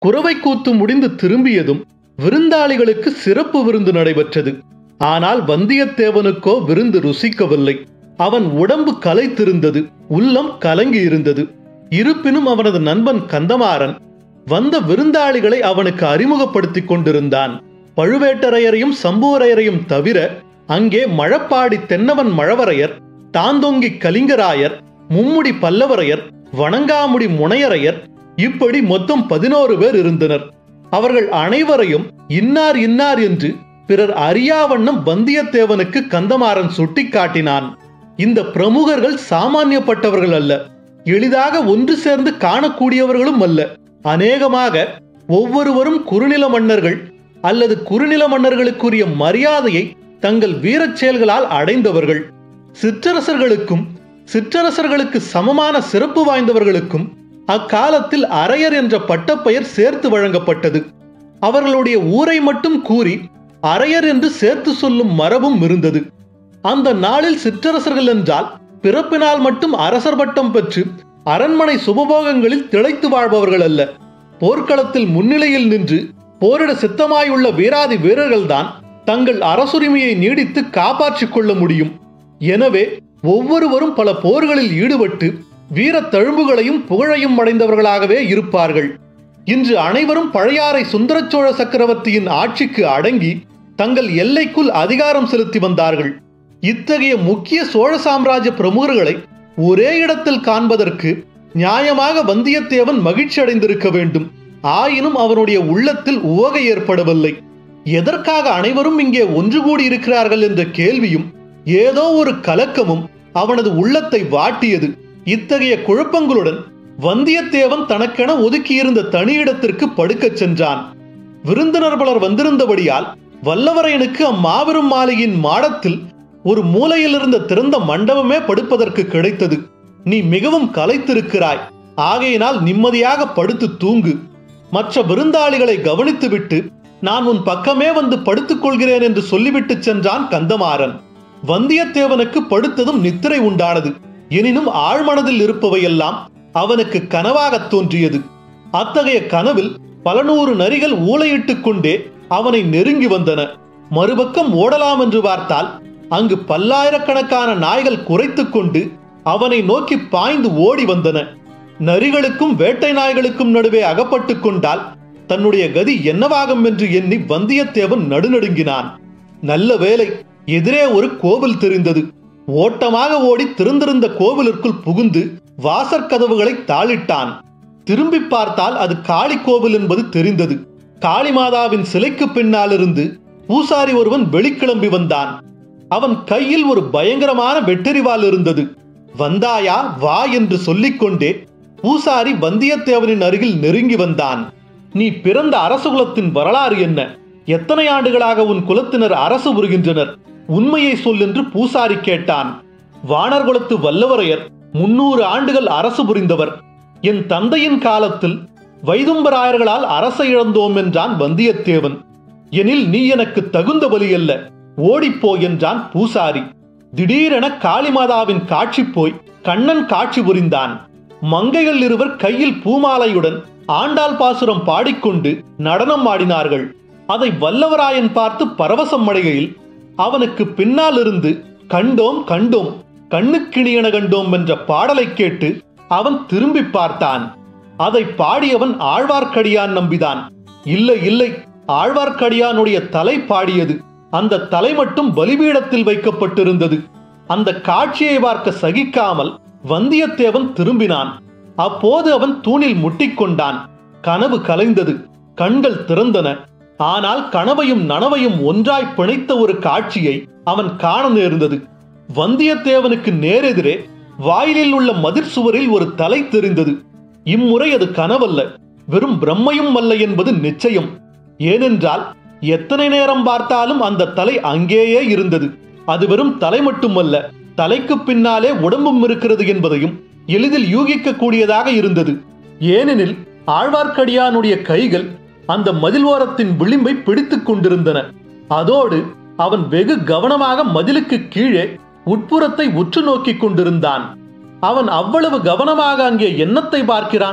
குறவை கூத்து முடிந்து திரும்பியதும் விருந்தாளிகளுக்கு சிறப்பு விருந்து நடைபெற்றது ஆனால் வந்தியத்தேவனுக்கோ விருந்து ருசிக்கவில்லை அவன் உடம்பு கலைத்திருந்தது உள்ளம் கலங்கி இருந்தது இருப்பினும் அவனது நண்பன் கந்தமாறன் வந்த விருந்தாளிகளை அவனுக்கு அறிமுகப்படுத்திக் கொண்டிருந்தான் பழுவேட்டரையரையும் சம்புவரையரையும் தவிர அங்கே மழப்பாடி தென்னவன் மழவரையர் தாந்தொங்கி கலிங்கராயர் மும்முடி பல்லவரையர் வணங்காமுடி முனையரையர் இப்படி மொத்தம் பதினோரு பேர் இருந்தனர் அவர்கள் அனைவரையும் இன்னார் இன்னார் என்று பிறர் அறியாவண்ணம் வந்தியத்தேவனுக்கு கந்தமாறன் சுட்டிக்காட்டினான் இந்த பிரமுகர்கள் சாமானியப்பட்டவர்கள் அல்ல எளிதாக ஒன்று சேர்ந்து காணக்கூடியவர்களும் அல்ல அநேகமாக ஒவ்வொருவரும் குறுநில மன்னர்கள் அல்லது குறுநில மன்னர்களுக்குரிய மரியாதையை தங்கள் வீரச் செயல்களால் அடைந்தவர்கள் சிற்றரசர்களுக்கும் சிற்றரசர்களுக்கு சமமான சிறப்பு வாய்ந்தவர்களுக்கும் அக்காலத்தில் அரையர் என்ற பட்டப்பெயர் சேர்த்து வழங்கப்பட்டது அவர்களுடைய ஊரை மட்டும் கூறி அரையர் என்று சேர்த்து சொல்லும் மரபும் இருந்தது அந்த நாளில் சிற்றரசர்கள் என்றால் பிறப்பினால் மட்டும் அரசர் பட்டம் பெற்று அரண்மனை சுபபோகங்களில் திளைத்து வாழ்பவர்கள் அல்ல போர்க்களத்தில் முன்னிலையில் நின்று போரிட சித்தமாயுள்ள வீராதி வீரர்கள்தான் தங்கள் அரசுரிமையை நீடித்து காப்பாற்றிக் கொள்ள முடியும் எனவே ஒவ்வொருவரும் பல போர்களில் ஈடுபட்டு வீரத் தழும்புகளையும் புகழையும் அடைந்தவர்களாகவே இருப்பார்கள் இன்று அனைவரும் பழையாறை சுந்தரச் சோழ சக்கரவர்த்தியின் ஆட்சிக்கு அடங்கி தங்கள் எல்லைக்குள் அதிகாரம் செலுத்தி வந்தார்கள் இத்தகைய முக்கிய சோழ சாம்ராஜ்ய பிரமுகர்களை ஒரே இடத்தில் காண்பதற்கு நியாயமாக வந்தியத்தேவன் மகிழ்ச்சி அடைந்திருக்க வேண்டும் ஆயினும் அவனுடைய உள்ளத்தில் உவகை ஏற்படவில்லை எதற்காக அனைவரும் இங்கே ஒன்று கூடி இருக்கிறார்கள் என்ற கேள்வியும் ஏதோ ஒரு கலக்கமும் அவனது உள்ளத்தை வாட்டியது இத்தகைய குழப்பங்களுடன் வந்தியத்தேவன் தனக்கென ஒதுக்கியிருந்த தனியிடத்திற்கு படுக்கச் சென்றான் விருந்தினர் பலர் வந்திருந்தபடியால் வல்லவரையனுக்கு அம்மாபெரும் மாளிகையின் மாடத்தில் ஒரு மூலையில் இருந்த திறந்த மண்டபமே படுப்பதற்கு கிடைத்தது நீ மிகவும் கலைத்திருக்கிறாய் ஆகையினால் நிம்மதியாக படுத்து தூங்கு மற்ற விருந்தாளிகளை கவனித்துவிட்டு நான் உன் பக்கமே வந்து படுத்துக் கொள்கிறேன் என்று சொல்லிவிட்டு சென்றான் கந்தமாறன் வந்தியத்தேவனுக்கு படுத்ததும் நித்திரை உண்டானது எனினும் ஆழ்மனதில் இருப்பவையெல்லாம் அவனுக்கு கனவாகத் தோன்றியது அத்தகைய கனவில் பல நூறு நரிகள் ஊளையிட்டுக் கொண்டே அவனை நெருங்கி வந்தன மறுபக்கம் ஓடலாம் என்று பார்த்தால் அங்கு பல்லாயிரக்கணக்கான நாய்கள் குறைத்துக் கொண்டு அவனை நோக்கி பாய்ந்து ஓடி வந்தன நரிகளுக்கும் வேட்டை நாய்களுக்கும் நடுவே அகப்பட்டுக் கொண்டால் தன்னுடைய கதி என்னவாகும் என்று எண்ணி வந்தியத்தேவன் நடுநடுங்கினான் நல்ல வேலை எதிரே ஒரு கோவில் தெரிந்தது ஓட்டமாக ஓடி திறந்திருந்த கோவிலிற்குள் புகுந்து வாசற்கதவுகளை தாளிட்டான் திரும்பி பார்த்தால் அது காளி கோவில் என்பது தெரிந்தது காளிமாதாவின் சிலைக்கு பின்னாலிருந்து பூசாரி ஒருவன் வெளிக்கிளம்பி வந்தான் அவன் கையில் ஒரு பயங்கரமான வெட்டெறிவாள் இருந்தது வந்தாயா வா என்று சொல்லிக்கொண்டே பூசாரி வந்தியத்தேவனின் அருகில் நெருங்கி வந்தான் நீ பிறந்த அரச குலத்தின் வரலாறு என்ன எத்தனை ஆண்டுகளாக உன் குலத்தினர் அரசு புரிகின்றனர் உண்மையை சொல் என்று பூசாரி கேட்டான் வானர் குலத்து வல்லவரையர் முன்னூறு ஆண்டுகள் அரசு புரிந்தவர் என் தந்தையின் காலத்தில் வைதும்பராயர்களால் அரசை இழந்தோம் என்றான் வந்தியத்தேவன் எனில் நீ எனக்கு தகுந்த பலி அல்ல ஓடிப்போ என்றான் பூசாரி திடீரென காளிமாதாவின் காட்சி போய் கண்ணன் காட்சி புரிந்தான் மங்கைகள் இருவர் கையில் பூமாலையுடன் ஆண்டாள் பாசுரம் பாடிக்கொண்டு நடனம் ஆடினார்கள் அதை வல்லவராயன் பார்த்து பரவசம் அடைகையில் அவனுக்கு பின்னால் இருந்து கண்டோம் கண்டோம் கண்ணுக்கிணியன கண்டோம் என்ற பாடலை கேட்டு அவன் திரும்பி பார்த்தான் அதை பாடியவன் ஆழ்வார்க்கடியான் நம்பிதான் இல்லை இல்லை ஆழ்வார்க்கடியானுடைய தலை பாடியது அந்த தலை மட்டும் பலிபீடத்தில் வைக்கப்பட்டிருந்தது அந்த காட்சியை பார்க்க சகிக்காமல் வந்தியத்தேவன் திரும்பினான் அப்போது அவன் தூணில் முட்டிக்கொண்டான் கனவு கலைந்தது கண்கள் திறந்தன ஆனால் கனவையும் நனவையும் ஒன்றாய் பிணைத்த ஒரு காட்சியை அவன் காண நேர்ந்தது வந்தியத்தேவனுக்கு நேரெதிரே வாயிலில் உள்ள மதிர் சுவரில் ஒரு தலை தெரிந்தது இம்முறை அது கனவல்ல வெறும் பிரம்மையும் அல்ல என்பது நிச்சயம் ஏனென்றால் எத்தனை நேரம் பார்த்தாலும் அந்த தலை அங்கேயே இருந்தது அது வெறும் தலை மட்டுமல்ல தலைக்கு பின்னாலே உடம்பும் இருக்கிறது என்பதையும் எளிதில் யூகிக்க கூடியதாக இருந்தது ஏனெனில் ஆழ்வார்க்கடியானுடைய கைகள் அந்த மதில் ஓரத்தின் விளிம்பை பிடித்துக் கொண்டிருந்தன அதோடு அவன் வெகு கவனமாக மதிலுக்கு கீழே உட்புறத்தை உற்று நோக்கிக் கொண்டிருந்தான் அவன் அவ்வளவு கவனமாக அங்கே என்னத்தை பார்க்கிறான்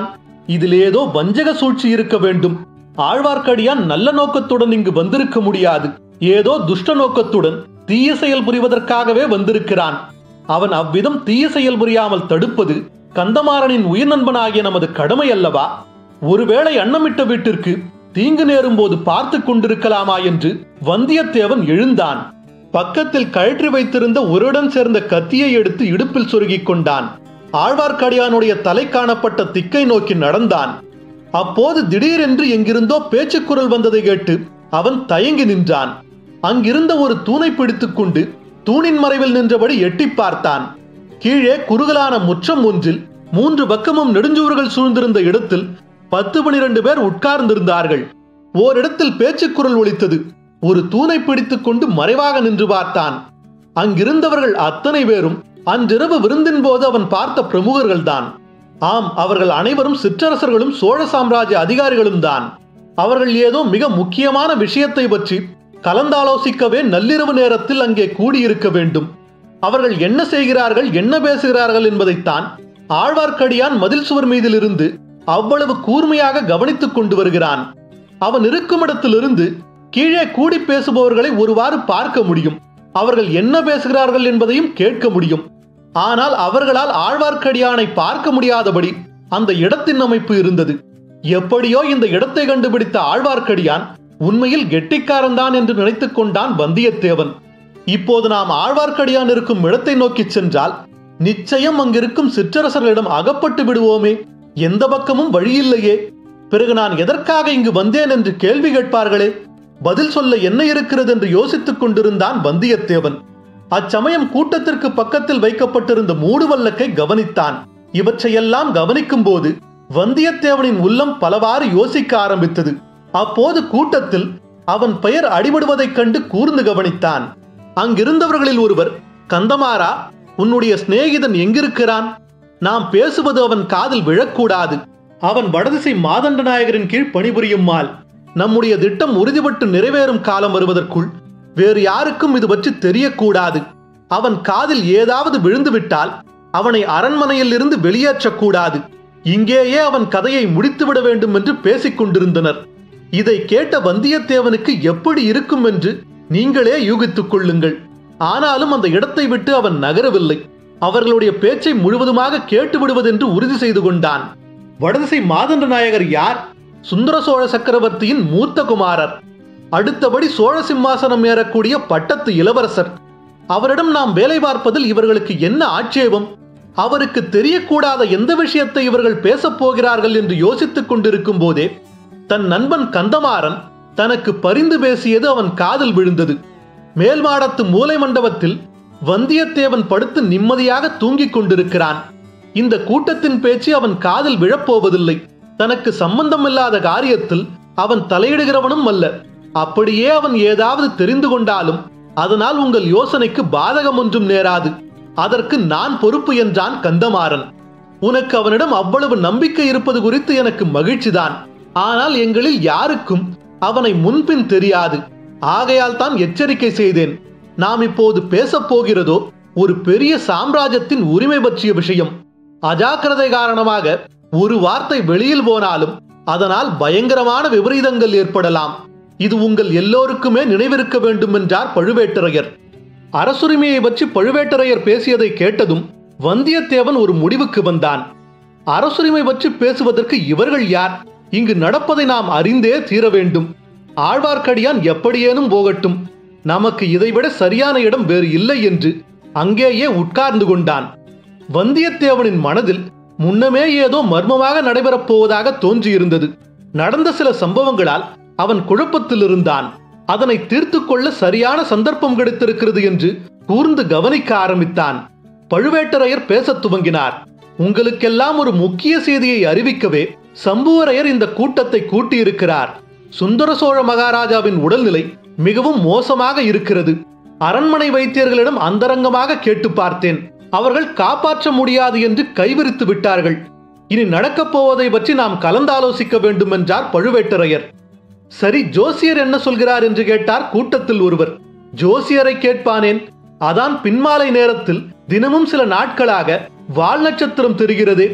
இதில் ஏதோ வஞ்சக சூழ்ச்சி இருக்க வேண்டும் ஆழ்வார்க்கடியான் நல்ல நோக்கத்துடன் இங்கு வந்திருக்க முடியாது ஏதோ துஷ்ட நோக்கத்துடன் தீய செயல் புரிவதற்காகவே வந்திருக்கிறான் அவன் அவ்விதம் தீய செயல் புரியாமல் தடுப்பது கந்தமாறனின் உயிர் நண்பனாகிய நமது கடமை அல்லவா ஒருவேளை அன்னமிட்ட வீட்டிற்கு தீங்கு நேரும் போது பார்த்து கொண்டிருக்கலாமா என்று வந்தியத்தேவன் எழுந்தான் பக்கத்தில் கழற்றி வைத்திருந்த ஒருடன் சேர்ந்த கத்தியை எடுத்து இடுப்பில் சொருகிக் கொண்டான் ஆழ்வார்க்கடியானுடைய தலை காணப்பட்ட திக்கை நோக்கி நடந்தான் அப்போது திடீரென்று எங்கிருந்தோ பேச்சுக்குரல் வந்ததை கேட்டு அவன் தயங்கி நின்றான் அங்கிருந்த ஒரு தூணை பிடித்துக் கொண்டு தூணின் மறைவில் நின்றபடி எட்டி பார்த்தான் கீழே குறுகலான முற்றம் ஒன்றில் மூன்று பக்கமும் நெடுஞ்சூறுகள் சூழ்ந்திருந்த இடத்தில் பத்து பனிரெண்டு பேர் உட்கார்ந்திருந்தார்கள் ஓரிடத்தில் பேச்சுக்குரல் ஒலித்தது ஒரு தூணை பிடித்துக் கொண்டு மறைவாக நின்று பார்த்தான் அங்கிருந்தவர்கள் அத்தனை பேரும் அன்றிரவு விருந்தின் போது அவன் பார்த்த பிரமுகர்கள்தான் ஆம் அவர்கள் அனைவரும் சிற்றரசர்களும் சோழ சாம்ராஜ்ய அதிகாரிகளும் தான் அவர்கள் ஏதோ மிக முக்கியமான விஷயத்தை பற்றி கலந்தாலோசிக்கவே நள்ளிரவு நேரத்தில் அங்கே கூடியிருக்க வேண்டும் அவர்கள் என்ன செய்கிறார்கள் என்ன பேசுகிறார்கள் என்பதைத்தான் ஆழ்வார்க்கடியான் மதில் சுவர் மீதிலிருந்து அவ்வளவு கூர்மையாக கவனித்துக் கொண்டு வருகிறான் அவன் இருக்கும் இடத்திலிருந்து கீழே கூடி பேசுபவர்களை ஒருவாறு பார்க்க முடியும் அவர்கள் என்ன பேசுகிறார்கள் என்பதையும் கேட்க முடியும் ஆனால் அவர்களால் ஆழ்வார்க்கடியானை பார்க்க முடியாதபடி அந்த இடத்தின் அமைப்பு இருந்தது எப்படியோ இந்த இடத்தை கண்டுபிடித்த ஆழ்வார்க்கடியான் உண்மையில் கெட்டிக்காரன்தான் என்று நினைத்துக் கொண்டான் வந்தியத்தேவன் இப்போது நாம் ஆழ்வார்க்கடியான் இருக்கும் இடத்தை நோக்கி சென்றால் நிச்சயம் அங்கிருக்கும் சிற்றரசர்களிடம் அகப்பட்டு விடுவோமே எந்த பக்கமும் வழியில்லையே பிறகு நான் எதற்காக இங்கு வந்தேன் என்று கேள்வி கேட்பார்களே பதில் சொல்ல என்ன இருக்கிறது என்று யோசித்துக் கொண்டிருந்தான் வந்தியத்தேவன் அச்சமயம் கூட்டத்திற்கு பக்கத்தில் வைக்கப்பட்டிருந்த மூடுவல்லக்கை கவனித்தான் இவற்றையெல்லாம் கவனிக்கும் போது வந்தியத்தேவனின் உள்ளம் பலவாறு யோசிக்க ஆரம்பித்தது அப்போது கூட்டத்தில் அவன் பெயர் அடிபடுவதைக் கண்டு கூர்ந்து கவனித்தான் அங்கிருந்தவர்களில் ஒருவர் கந்தமாரா உன்னுடைய சிநேகிதன் எங்கிருக்கிறான் நாம் பேசுவது அவன் காதில் விழக்கூடாது அவன் வடதிசை மாதண்ட நாயகரின் கீழ் பணிபுரியும் மால் நம்முடைய திட்டம் உறுதிப்பட்டு நிறைவேறும் காலம் வருவதற்குள் வேறு யாருக்கும் இது பற்றி தெரியக்கூடாது அவன் காதில் ஏதாவது விழுந்துவிட்டால் அவனை அரண்மனையில் இருந்து வெளியேற்றக்கூடாது இங்கேயே அவன் கதையை முடித்துவிட வேண்டும் என்று பேசிக் கொண்டிருந்தனர் இதை கேட்ட வந்தியத்தேவனுக்கு எப்படி இருக்கும் என்று நீங்களே யூகித்துக் கொள்ளுங்கள் ஆனாலும் அந்த இடத்தை விட்டு அவன் நகரவில்லை அவர்களுடைய பேச்சை முழுவதுமாக கேட்டு விடுவதென்று உறுதி செய்து கொண்டான் வடதிசை மாதண்ட நாயகர் யார் சுந்தர சோழ சக்கரவர்த்தியின் மூத்த குமாரர் அடுத்தபடி சோழ சிம்மாசனம் ஏறக்கூடிய பட்டத்து இளவரசர் அவரிடம் நாம் வேலை பார்ப்பதில் இவர்களுக்கு என்ன ஆட்சேபம் அவருக்கு தெரியக்கூடாத எந்த விஷயத்தை இவர்கள் பேசப் போகிறார்கள் என்று யோசித்துக் கொண்டிருக்கும் போதே தன் நண்பன் கந்தமாறன் தனக்கு பரிந்து பேசியது அவன் காதில் விழுந்தது மேல் மாடத்து மூலை மண்டபத்தில் வந்தியத்தேவன் படுத்து நிம்மதியாக தூங்கிக் கொண்டிருக்கிறான் இந்த கூட்டத்தின் பேச்சு அவன் காதில் விழப்போவதில்லை தனக்கு சம்பந்தமில்லாத காரியத்தில் அவன் தலையிடுகிறவனும் அல்ல அப்படியே அவன் ஏதாவது தெரிந்து கொண்டாலும் அதனால் உங்கள் யோசனைக்கு பாதகம் ஒன்றும் நேராது அதற்கு நான் பொறுப்பு என்றான் கந்தமாறன் உனக்கு அவனிடம் அவ்வளவு நம்பிக்கை இருப்பது குறித்து எனக்கு மகிழ்ச்சிதான் ஆனால் எங்களில் யாருக்கும் அவனை முன்பின் தெரியாது ஆகையால் தான் எச்சரிக்கை செய்தேன் நாம் இப்போது பேசப் போகிறதோ ஒரு பெரிய சாம்ராஜ்யத்தின் உரிமை பற்றிய விஷயம் அஜாக்கிரதை காரணமாக ஒரு வார்த்தை வெளியில் போனாலும் அதனால் பயங்கரமான விபரீதங்கள் ஏற்படலாம் இது உங்கள் எல்லோருக்குமே நினைவிருக்க வேண்டும் என்றார் பழுவேட்டரையர் அரசுரிமையை பற்றி பழுவேட்டரையர் பேசியதை கேட்டதும் வந்தியத்தேவன் ஒரு முடிவுக்கு வந்தான் அரசுரிமை பற்றி பேசுவதற்கு இவர்கள் யார் இங்கு நடப்பதை நாம் அறிந்தே தீர வேண்டும் ஆழ்வார்க்கடியான் எப்படியேனும் போகட்டும் நமக்கு இதைவிட சரியான இடம் வேறு இல்லை என்று அங்கேயே உட்கார்ந்து கொண்டான் வந்தியத்தேவனின் மனதில் முன்னமே ஏதோ மர்மமாக நடைபெறப் போவதாக தோன்றியிருந்தது நடந்த சில சம்பவங்களால் அவன் குழப்பத்தில் இருந்தான் அதனை தீர்த்து கொள்ள சரியான சந்தர்ப்பம் கிடைத்திருக்கிறது என்று கூர்ந்து கவனிக்க ஆரம்பித்தான் பழுவேட்டரையர் பேசத் துவங்கினார் உங்களுக்கெல்லாம் ஒரு முக்கிய செய்தியை அறிவிக்கவே சம்புவரையர் இந்த கூட்டத்தை கூட்டியிருக்கிறார் சுந்தர சோழ மகாராஜாவின் உடல்நிலை மிகவும் மோசமாக இருக்கிறது அரண்மனை வைத்தியர்களிடம் அந்தரங்கமாக கேட்டு பார்த்தேன் அவர்கள் காப்பாற்ற முடியாது என்று கைவிரித்து விட்டார்கள் இனி நடக்கப் போவதை பற்றி நாம் கலந்தாலோசிக்க வேண்டும் என்றார் பழுவேட்டரையர் சரி ஜோசியர் என்ன சொல்கிறார் என்று கேட்டார் கூட்டத்தில் ஒருவர் ஜோசியரை கேட்பானேன் அதான் பின்மாலை நேரத்தில் தினமும் சில நாட்களாக வால் நட்சத்திரம் தெரிகிறதே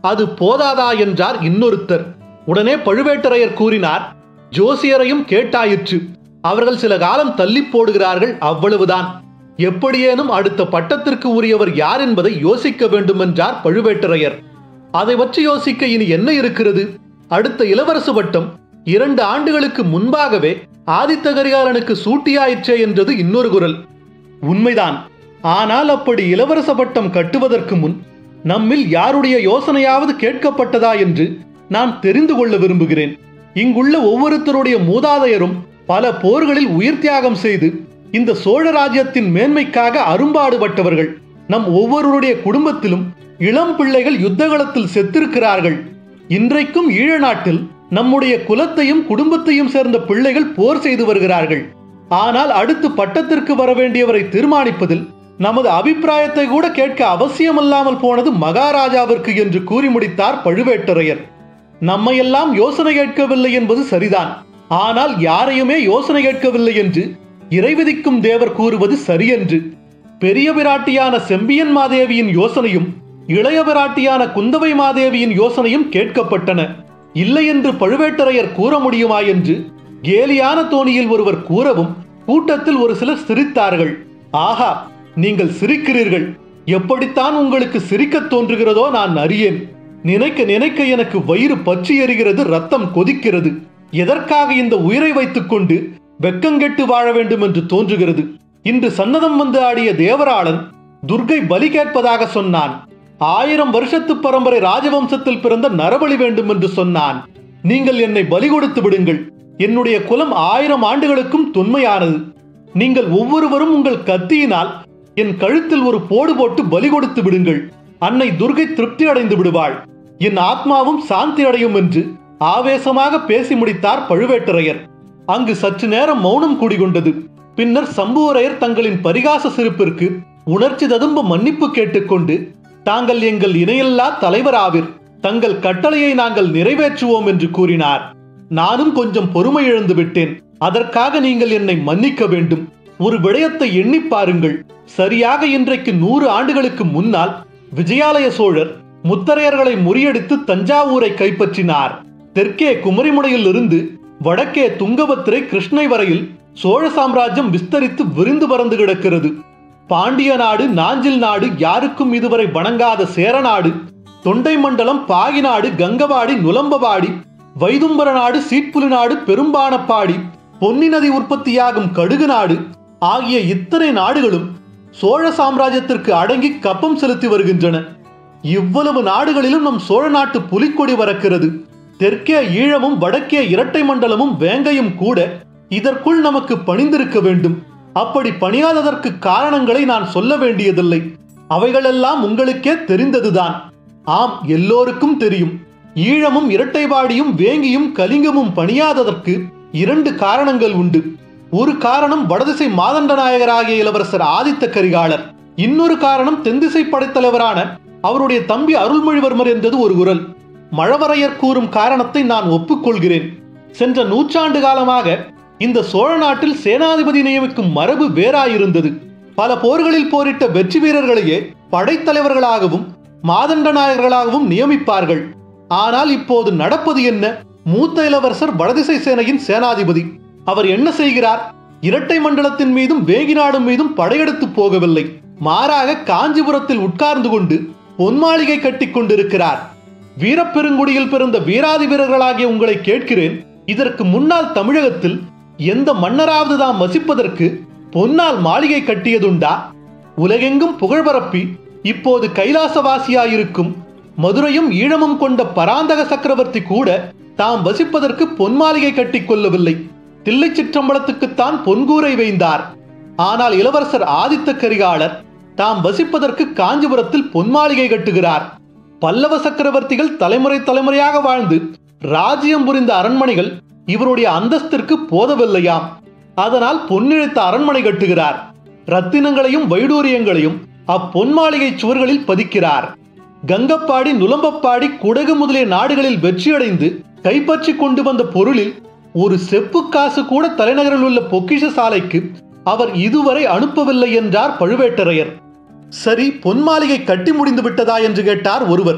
அது போதாதா என்றார் இன்னொருத்தர் உடனே பழுவேட்டரையர் கூறினார் ஜோசியரையும் கேட்டாயிற்று அவர்கள் சில காலம் தள்ளி போடுகிறார்கள் அவ்வளவுதான் எப்படியேனும் அடுத்த பட்டத்திற்கு உரியவர் யார் என்பதை யோசிக்க வேண்டும் என்றார் பழுவேட்டரையர் அதை பற்றி யோசிக்க இனி என்ன இருக்கிறது அடுத்த இளவரசு பட்டம் இரண்டு ஆண்டுகளுக்கு முன்பாகவே ஆதித்த கரிகாலனுக்கு சூட்டியாயிற்றே என்றது இன்னொரு குரல் உண்மைதான் ஆனால் அப்படி இளவரச பட்டம் கட்டுவதற்கு முன் நம்மில் யாருடைய யோசனையாவது கேட்கப்பட்டதா என்று நான் தெரிந்து கொள்ள விரும்புகிறேன் இங்குள்ள ஒவ்வொருத்தருடைய மூதாதையரும் பல போர்களில் உயிர் தியாகம் செய்து இந்த சோழ ராஜ்யத்தின் மேன்மைக்காக அரும்பாடுபட்டவர்கள் நம் ஒவ்வொருவருடைய குடும்பத்திலும் இளம் பிள்ளைகள் யுத்தகளத்தில் செத்திருக்கிறார்கள் இன்றைக்கும் ஈழ நாட்டில் நம்முடைய குலத்தையும் குடும்பத்தையும் சேர்ந்த பிள்ளைகள் போர் செய்து வருகிறார்கள் ஆனால் அடுத்து பட்டத்திற்கு வர வேண்டியவரை தீர்மானிப்பதில் நமது அபிப்பிராயத்தை கூட கேட்க அவசியமில்லாமல் போனது மகாராஜாவிற்கு என்று கூறி முடித்தார் பழுவேட்டரையர் நம்மையெல்லாம் யோசனை கேட்கவில்லை என்பது சரிதான் ஆனால் யாரையுமே யோசனை கேட்கவில்லை என்று இறைவிதிக்கும் தேவர் கூறுவது சரியென்று பெரிய பிராட்டியான செம்பியன் மாதேவியின் யோசனையும் இளைய பிராட்டியான குந்தவை மாதேவியின் யோசனையும் கேட்கப்பட்டன இல்லை என்று பழுவேட்டரையர் கூற முடியுமா என்று கேலியான தோணியில் ஒருவர் கூறவும் கூட்டத்தில் ஒரு சிலர் சிரித்தார்கள் ஆஹா நீங்கள் சிரிக்கிறீர்கள் எப்படித்தான் உங்களுக்கு சிரிக்கத் தோன்றுகிறதோ நான் அறியேன் நினைக்க நினைக்க எனக்கு வயிறு பற்றி எறிகிறது ரத்தம் கொதிக்கிறது எதற்காக இந்த உயிரை வைத்துக்கொண்டு வெக்கங்கெட்டு வாழ வேண்டும் என்று தோன்றுகிறது இன்று சன்னதம் வந்து ஆடிய தேவராளன் துர்கை பலி கேட்பதாக சொன்னான் ஆயிரம் வருஷத்து பரம்பரை ராஜவம்சத்தில் பிறந்த நரபலி வேண்டும் என்று சொன்னான் நீங்கள் என்னை பலி கொடுத்து விடுங்கள் என்னுடைய குலம் ஆயிரம் ஆண்டுகளுக்கும் தொன்மையானது நீங்கள் ஒவ்வொருவரும் உங்கள் கத்தியினால் என் கழுத்தில் ஒரு போடு போட்டு பலி கொடுத்து விடுங்கள் அன்னை துர்கை திருப்தி அடைந்து விடுவாள் என் ஆத்மாவும் சாந்தி அடையும் என்று ஆவேசமாக பேசி முடித்தார் பழுவேட்டரையர் அங்கு சற்று நேரம் மௌனம் கூடிக்கொண்டது பின்னர் சம்புவரையர் தங்களின் பரிகாச சிரிப்பிற்கு உணர்ச்சி ததும்ப மன்னிப்பு கேட்டுக்கொண்டு தாங்கள் எங்கள் இணையில்லா தலைவராவீர் தங்கள் கட்டளையை நாங்கள் நிறைவேற்றுவோம் என்று கூறினார் நானும் கொஞ்சம் பொறுமை இழந்து விட்டேன் அதற்காக நீங்கள் என்னை மன்னிக்க வேண்டும் ஒரு விடயத்தை எண்ணி பாருங்கள் சரியாக இன்றைக்கு நூறு ஆண்டுகளுக்கு முன்னால் விஜயாலய சோழர் முத்தரையர்களை முறியடித்து தஞ்சாவூரை கைப்பற்றினார் தெற்கே குமரிமுனையில் இருந்து வடக்கே துங்கபத்திரை கிருஷ்ணை வரையில் சோழ சாம்ராஜ்யம் விஸ்தரித்து விரிந்து பறந்து கிடக்கிறது பாண்டிய நாடு நாஞ்சில் நாடு யாருக்கும் இதுவரை வணங்காத சேரநாடு தொண்டை மண்டலம் பாகிநாடு கங்கவாடி நுலம்பவாடி வைதும்பர நாடு சீட்புலி நாடு பெரும்பானப்பாடி பொன்னி நதி உற்பத்தியாகும் கடுகு நாடு ஆகிய இத்தனை நாடுகளும் சோழ சாம்ராஜ்யத்திற்கு அடங்கி கப்பம் செலுத்தி வருகின்றன இவ்வளவு நாடுகளிலும் நம் சோழ நாட்டு புலிக்கொடி பறக்கிறது தெற்கே ஈழமும் வடக்கே இரட்டை மண்டலமும் வேங்கையும் கூட இதற்குள் நமக்கு பணிந்திருக்க வேண்டும் அப்படி பணியாததற்கு காரணங்களை நான் சொல்ல வேண்டியதில்லை அவைகளெல்லாம் உங்களுக்கே தெரிந்ததுதான் ஆம் எல்லோருக்கும் தெரியும் ஈழமும் இரட்டைவாடியும் வேங்கியும் கலிங்கமும் பணியாததற்கு இரண்டு காரணங்கள் உண்டு ஒரு காரணம் வடதிசை மாதண்ட நாயகராகிய இளவரசர் ஆதித்த கரிகாலர் இன்னொரு காரணம் தென்திசை படைத்தலைவரான அவருடைய தம்பி அருள்மொழிவர்மர் என்றது ஒரு குரல் மழவரையர் கூறும் காரணத்தை நான் ஒப்புக்கொள்கிறேன் சென்ற நூற்றாண்டு காலமாக இந்த சோழ நாட்டில் சேனாதிபதி நியமிக்கும் மரபு வேறாயிருந்தது பல போர்களில் போரிட்ட வெற்றி வீரர்களையே படைத்தலைவர்களாகவும் மாதண்ட நாயகர்களாகவும் நியமிப்பார்கள் ஆனால் இப்போது நடப்பது என்ன மூத்த இளவரசர் வடதிசை சேனையின் சேனாதிபதி அவர் என்ன செய்கிறார் இரட்டை மண்டலத்தின் மீதும் வேகிநாடும் மீதும் படையெடுத்து போகவில்லை மாறாக காஞ்சிபுரத்தில் உட்கார்ந்து கொண்டு பொன்மாளிகை கட்டி கொண்டிருக்கிறார் வீரப்பெருங்குடியில் பிறந்த வீராதி வீரர்களாகிய உங்களை கேட்கிறேன் இதற்கு முன்னால் தமிழகத்தில் எந்த மன்னராவது தாம் வசிப்பதற்கு பொன்னால் மாளிகை கட்டியதுண்டா உலகெங்கும் புகழ் பரப்பி இப்போது கைலாசவாசியாயிருக்கும் மதுரையும் ஈழமும் கொண்ட பராந்தக சக்கரவர்த்தி கூட தாம் வசிப்பதற்கு பொன் மாளிகை கட்டிக் கொள்ளவில்லை தில்லை சிற்றம்பலத்துக்குத்தான் பொன்கூரை வைந்தார் ஆனால் இளவரசர் ஆதித்த கரிகாலர் தாம் வசிப்பதற்கு காஞ்சிபுரத்தில் பொன் மாளிகை கட்டுகிறார் பல்லவ சக்கரவர்த்திகள் தலைமுறை தலைமுறையாக வாழ்ந்து ராஜ்யம் புரிந்த அரண்மனைகள் இவருடைய அந்தஸ்திற்கு போதவில்லையாம் அதனால் பொன்னிழைத்த அரண்மனை கட்டுகிறார் ரத்தினங்களையும் வைடூரியங்களையும் அப்பொன் மாளிகை சுவர்களில் பதிக்கிறார் கங்கப்பாடி நுலம்பப்பாடி குடகு முதலிய நாடுகளில் வெற்றியடைந்து கைப்பற்றி கொண்டு வந்த பொருளில் ஒரு செப்பு காசு கூட தலைநகரில் உள்ள பொக்கிஷ சாலைக்கு அவர் இதுவரை அனுப்பவில்லை என்றார் பழுவேட்டரையர் சரி பொன் மாளிகை கட்டி முடிந்து விட்டதா என்று கேட்டார் ஒருவர்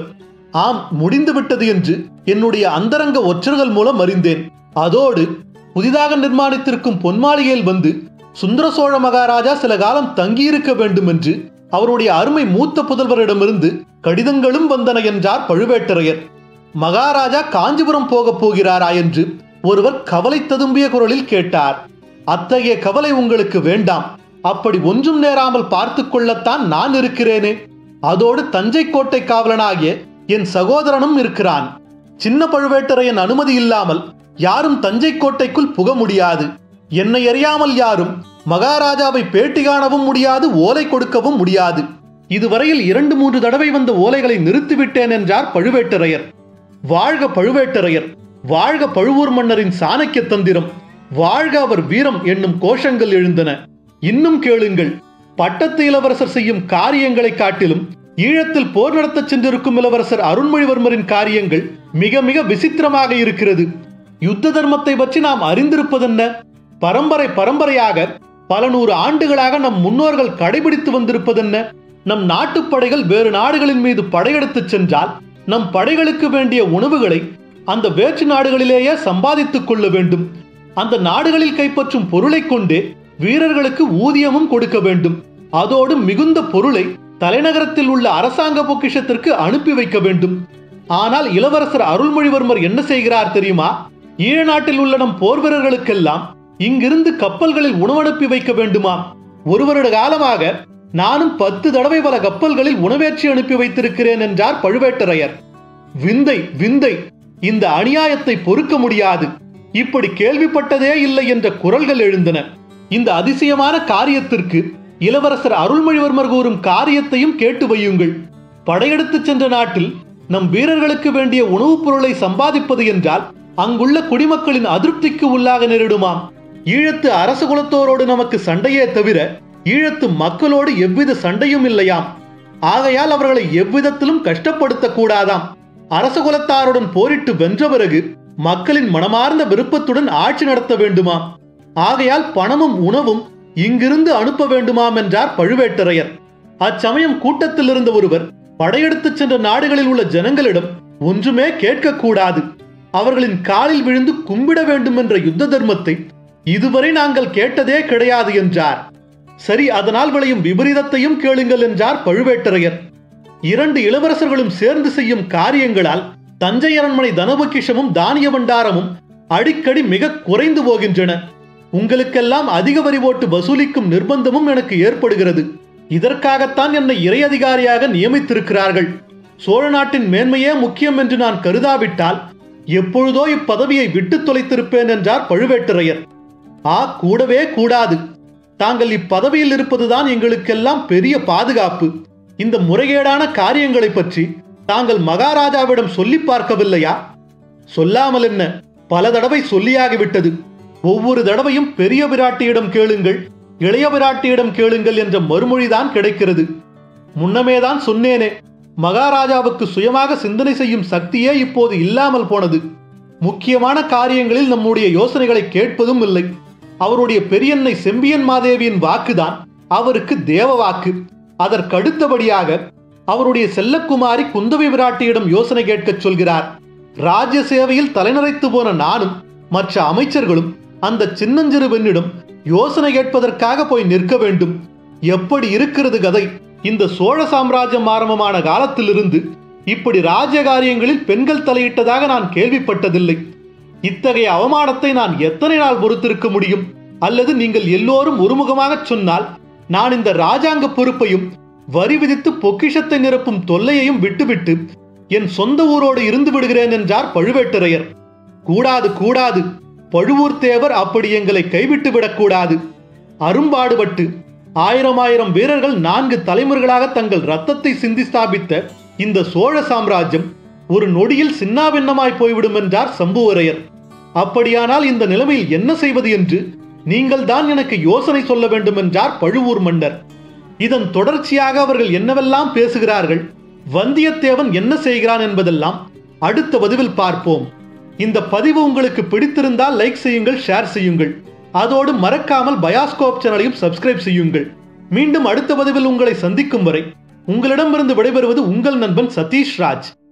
ஆம் முடிந்துவிட்டது என்று என்னுடைய அந்தரங்க ஒற்றர்கள் மூலம் அறிந்தேன் அதோடு புதிதாக நிர்மாணித்திருக்கும் பொன்மாளிகையில் வந்து சுந்தர சோழ மகாராஜா சில காலம் தங்கியிருக்க வேண்டும் என்று அவருடைய அருமை மூத்த புதல்வரிடமிருந்து கடிதங்களும் வந்தன என்றார் பழுவேட்டரையர் மகாராஜா காஞ்சிபுரம் போகப் போகிறாரா என்று ஒருவர் கவலை ததும்பிய குரலில் கேட்டார் அத்தகைய கவலை உங்களுக்கு வேண்டாம் அப்படி ஒன்றும் நேராமல் பார்த்து கொள்ளத்தான் நான் இருக்கிறேனே அதோடு தஞ்சை கோட்டை காவலனாகிய என் சகோதரனும் இருக்கிறான் சின்ன பழுவேட்டரையன் அனுமதி இல்லாமல் யாரும் தஞ்சை கோட்டைக்குள் புக முடியாது என்னை அறியாமல் யாரும் மகாராஜாவை பேட்டி காணவும் முடியாது ஓலை கொடுக்கவும் முடியாது இதுவரையில் இரண்டு மூன்று தடவை வந்த ஓலைகளை நிறுத்திவிட்டேன் என்றார் பழுவேட்டரையர் வாழ்க பழுவேட்டரையர் வாழ்க பழுவூர் மன்னரின் சாணக்கிய தந்திரம் வாழ்க அவர் வீரம் என்னும் கோஷங்கள் எழுந்தன இன்னும் கேளுங்கள் பட்டத்து இளவரசர் செய்யும் காரியங்களை காட்டிலும் ஈழத்தில் போர் நடத்தச் சென்றிருக்கும் இளவரசர் அருண்மொழிவர்மரின் காரியங்கள் மிக மிக விசித்திரமாக இருக்கிறது யுத்த தர்மத்தை பற்றி நாம் அறிந்திருப்பதென்ன பரம்பரை பரம்பரையாக பல நூறு ஆண்டுகளாக நம் முன்னோர்கள் கடைபிடித்து வந்திருப்பதென்ன நம் நாட்டுப்படைகள் வேறு நாடுகளின் மீது படையெடுத்துச் சென்றால் நம் படைகளுக்கு வேண்டிய உணவுகளை அந்த வேற்று நாடுகளிலேயே சம்பாதித்துக் கொள்ள வேண்டும் அந்த நாடுகளில் கைப்பற்றும் பொருளை கொண்டே வீரர்களுக்கு ஊதியமும் கொடுக்க வேண்டும் அதோடு மிகுந்த பொருளை தலைநகரத்தில் உள்ள அரசாங்க பொக்கிஷத்திற்கு அனுப்பி வைக்க வேண்டும் ஆனால் இளவரசர் அருள்மொழிவர்மர் என்ன செய்கிறார் தெரியுமா ஈழ நாட்டில் உள்ள நம் போர் வீரர்களுக்கெல்லாம் இங்கிருந்து கப்பல்களில் உணவனுப்பி வைக்க வேண்டுமாம் ஒரு வருட காலமாக நானும் பத்து தடவை பல கப்பல்களில் உணவேற்றி அனுப்பி வைத்திருக்கிறேன் என்றார் பழுவேட்டரையர் விந்தை விந்தை இந்த அநியாயத்தை பொறுக்க முடியாது இப்படி கேள்விப்பட்டதே இல்லை என்ற குரல்கள் எழுந்தன இந்த அதிசயமான காரியத்திற்கு இளவரசர் அருள்மொழிவர்மர் கூறும் காரியத்தையும் கேட்டு வையுங்கள் படையெடுத்துச் சென்ற நாட்டில் நம் வீரர்களுக்கு வேண்டிய உணவுப் பொருளை சம்பாதிப்பது என்றால் அங்குள்ள குடிமக்களின் அதிருப்திக்கு உள்ளாக நேரிடுமாம் ஈழத்து அரச குலத்தோரோடு நமக்கு சண்டையே தவிர ஈழத்து மக்களோடு எவ்வித சண்டையும் இல்லையாம் ஆகையால் அவர்களை எவ்விதத்திலும் கஷ்டப்படுத்தக் கூடாதாம் அரச குலத்தாருடன் போரிட்டு வென்ற பிறகு மக்களின் மனமார்ந்த விருப்பத்துடன் ஆட்சி நடத்த வேண்டுமாம் ஆகையால் பணமும் உணவும் இங்கிருந்து அனுப்ப வேண்டுமாம் என்றார் பழுவேட்டரையர் அச்சமயம் கூட்டத்தில் இருந்த ஒருவர் படையெடுத்துச் சென்ற நாடுகளில் உள்ள ஜனங்களிடம் ஒன்றுமே கேட்கக்கூடாது அவர்களின் காலில் விழுந்து கும்பிட வேண்டும் என்ற யுத்த தர்மத்தை இதுவரை நாங்கள் கேட்டதே கிடையாது என்றார் சரி அதனால் விளையும் விபரீதத்தையும் கேளுங்கள் என்றார் பழுவேட்டரையர் இரண்டு இளவரசர்களும் சேர்ந்து செய்யும் காரியங்களால் தஞ்சை அரண்மனை தனபொக்கிஷமும் தானிய பண்டாரமும் அடிக்கடி மிக குறைந்து போகின்றன உங்களுக்கெல்லாம் அதிக வரி போட்டு வசூலிக்கும் நிர்பந்தமும் எனக்கு ஏற்படுகிறது இதற்காகத்தான் என்னை இறை அதிகாரியாக நியமித்திருக்கிறார்கள் சோழ நாட்டின் மேன்மையே முக்கியம் என்று நான் கருதாவிட்டால் எப்பொழுதோ இப்பதவியை விட்டு தொலைத்திருப்பேன் என்றார் பழுவேட்டரையர் ஆ கூடவே கூடாது தாங்கள் இப்பதவியில் இருப்பதுதான் எங்களுக்கெல்லாம் பெரிய பாதுகாப்பு இந்த முறைகேடான காரியங்களை பற்றி தாங்கள் மகாராஜாவிடம் சொல்லி பார்க்கவில்லையா சொல்லாமல் என்ன பல தடவை சொல்லியாகிவிட்டது ஒவ்வொரு தடவையும் பெரிய விராட்டியிடம் கேளுங்கள் இளைய விராட்டியிடம் கேளுங்கள் என்ற மறுமொழிதான் கிடைக்கிறது முன்னமேதான் சொன்னேனே மகாராஜாவுக்கு சுயமாக சிந்தனை செய்யும் சக்தியே இப்போது இல்லாமல் போனது முக்கியமான காரியங்களில் நம்முடைய யோசனைகளை கேட்பதும் இல்லை அவருடைய பெரியன்னை செம்பியன் மாதேவியின் வாக்குதான் அவருக்கு தேவ வாக்கு அதற்கடுத்தபடியாக அவருடைய செல்லக்குமாரி குந்தவை விராட்டியிடம் யோசனை கேட்கச் சொல்கிறார் ராஜ்ய சேவையில் தலைநரைத்து போன நானும் மற்ற அமைச்சர்களும் அந்த சின்னஞ்சிறு பெண்ணிடம் யோசனை கேட்பதற்காக போய் நிற்க வேண்டும் எப்படி இருக்கிறது கதை இந்த சோழ சாம்ராஜ்யம் ஆரம்பமான காலத்திலிருந்து இப்படி ராஜ்ய காரியங்களில் பெண்கள் தலையிட்டதாக நான் கேள்விப்பட்டதில்லை இத்தகைய அவமானத்தை நான் எத்தனை நாள் பொறுத்திருக்க முடியும் அல்லது நீங்கள் எல்லோரும் ஒருமுகமாக சொன்னால் நான் இந்த ராஜாங்க பொறுப்பையும் வரி விதித்து பொக்கிஷத்தை நிரப்பும் தொல்லையையும் விட்டுவிட்டு என் சொந்த ஊரோடு இருந்து விடுகிறேன் என்றார் பழுவேட்டரையர் கூடாது கூடாது பழுவூர் தேவர் அப்படி எங்களை கைவிட்டு விடக்கூடாது அரும்பாடுபட்டு ஆயிரம் ஆயிரம் வீரர்கள் நான்கு தலைமுறைகளாக தங்கள் ரத்தத்தை சிந்தி ஸ்தாபித்த இந்த சோழ சாம்ராஜ்யம் ஒரு நொடியில் சின்னாபின்னமாய் போய்விடும் என்றார் சம்புவரையர் அப்படியானால் இந்த நிலைமையில் என்ன செய்வது என்று நீங்கள் தான் எனக்கு யோசனை சொல்ல வேண்டும் என்றார் பழுவூர் மன்னர் இதன் தொடர்ச்சியாக அவர்கள் என்னவெல்லாம் பேசுகிறார்கள் வந்தியத்தேவன் என்ன செய்கிறான் என்பதெல்லாம் அடுத்த பதிவில் பார்ப்போம் இந்த பதிவு உங்களுக்கு பிடித்திருந்தால் லைக் செய்யுங்கள் ஷேர் செய்யுங்கள் அதோடு மறக்காமல் பயாஸ்கோப் சேனலையும் சப்ஸ்கிரைப் செய்யுங்கள் மீண்டும் அடுத்த பதிவில் உங்களை சந்திக்கும் வரை உங்களிடமிருந்து விடைபெறுவது உங்கள் நண்பன் சதீஷ் ராஜ்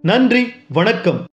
நன்றி வணக்கம்